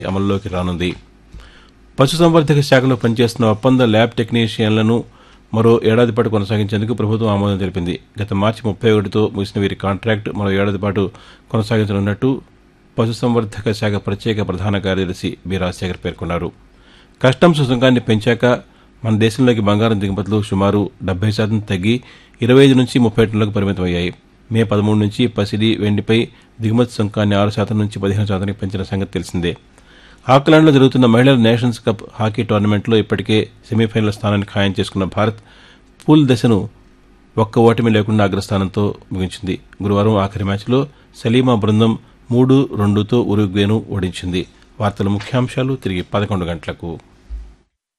అమల్లోకి రానుంది పశుసంవర్ధక శాఖలో పనిచేస్తున్న ఒప్పంద ల్యాబ్ టెక్నీషియన్లను మరో ఏడాది పాటు కొనసాగించేందుకు ప్రభుత్వం ఆమోదం తెలిపింది గత మార్చి ముప్పై ఒకటితో ముగిసిన వీరి కాంట్రాక్ట్ మరో ఏడాది పాటు కొనసాగించనున్నట్టు పశుసంవర్ధక శాఖ ప్రత్యేక ప్రధాన కార్యదర్శి బి రాజశేఖర్ పేర్కొన్నారు కస్టమ్స్ సుంకాన్ని పెంచాక మన దేశంలోకి బంగారం దిగుమతులు సుమారు డెబ్బై శాతం తగ్గి ఇరవై ఐదు నుంచి ముప్పై టన్నులకు పరిమితమయ్యాయి మే పదమూడు నుంచి పసిడి వెండిపై దిగుమతి సుంకాన్ని ఆరు శాతం నుంచి పదిహేను శాతానికి పెంచిన సంగతి తెలిసిందే ఆక్లాండ్లో జరుగుతున్న మహిళల నేషన్స్ కప్ హాకీ టోర్నమెంట్లో ఇప్పటికే సెమీఫైనల్ స్థానాన్ని ఖాయం చేసుకున్న భారత్ పూల్ దశను ఒక్క ఓటమి లేకుండా అగ్రస్థానంతో ముగించింది గురువారం ఆఖరి మ్యాచ్లో సలీమా బృందం మూడు రెండుతో ఉరుగ్వేను ఓడించింది వార్తల ముఖ్యాంశాలు తిరిగి పదకొండు గంటలకు